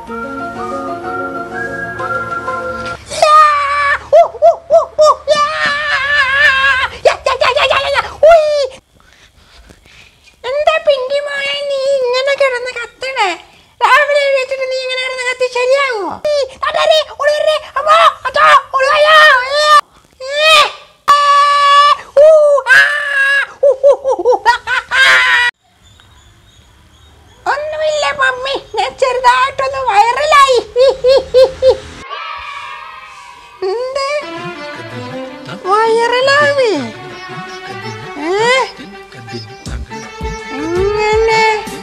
എന്താ പിങ്കി മോളെ നീ ഇങ്ങനെ കിടന്ന് കത്തണേ രാവിലെ എഴുന്നേറ്റിട്ട് നീ ഇങ്ങനെ കിടന്ന് കത്തി ശരിയാകുമോ ഒന്നുമില്ല മമ്മി ഞാൻ ചെറുതായിട്ടൊന്ന് വൈറലായി എന്ത് വൈറലാവേ ഏ എങ്ങനെ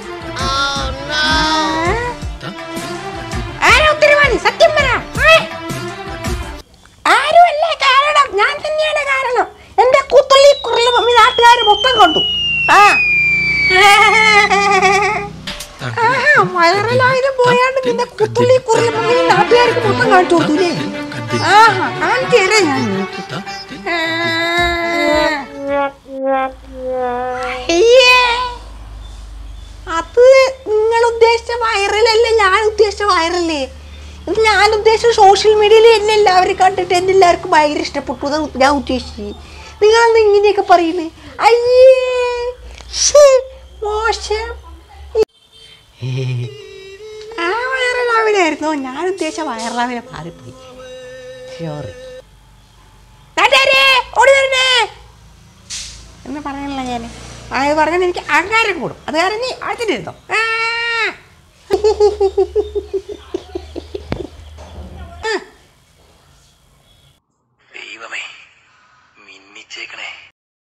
ആരാ ഉത്തരവാദി സത്യം പറ ഏ? ആരുമല്ല കാരണം ഞാൻ തന്നെയാണ് കാരണം എന്റെ കുത്തുള്ളി കുറില് മമ്മി നാട്ടുകാർ മൊത്തം കണ്ടു ആ ആഹാ, വൈറലായത് പോയാണ്ട് നിന്റെ കുത്തുള്ളി കുറില് മമ്മി നാട്ടുകാർക്ക് മൊത്തം കാണിച്ചു കൊടുത്തൂലേ ആഹാ കാണിച്ചു തരാം ഞാൻ നിനക്ക്. ആ. അയ്യേ അത് നിങ്ങൾ ഉദ്ദേശിച്ച വൈറലല്ലേ ഞാൻ ഉദ്ദേശിച്ച വൈറലേ ഇത് ഞാൻ ഉദ്ദേശിച്ച സോഷ്യൽ മീഡിയയിൽ എന്നെ എല്ലാവരും കണ്ടിട്ട് എന്നെ എല്ലാവർക്കും ഭയങ്കര ഇഷ്ടപ്പെട്ടു എന്ന് ഞാൻ ഉദ്ദേശിച്ചു നിങ്ങളന്ന് ഇങ്ങനെയൊക്കെ പറയുന്നത് അയ്യേ ശ്ശേ, മോശം ആ വൈറലാവിലായിരുന്നു ഞാൻ ഉദ്ദേശിച്ച വൈറലാവിനെ മാറിപ്പോയി സോറി ഓടി വരണേ എന്ന് പറയാനുള്ള ഞാൻ അത് പറഞ്ഞാൽ എനിക്ക് അഹങ്കാരം കൂടും അത് കാരണം നീ അടുത്തിട്ടിരുന്നോ ആ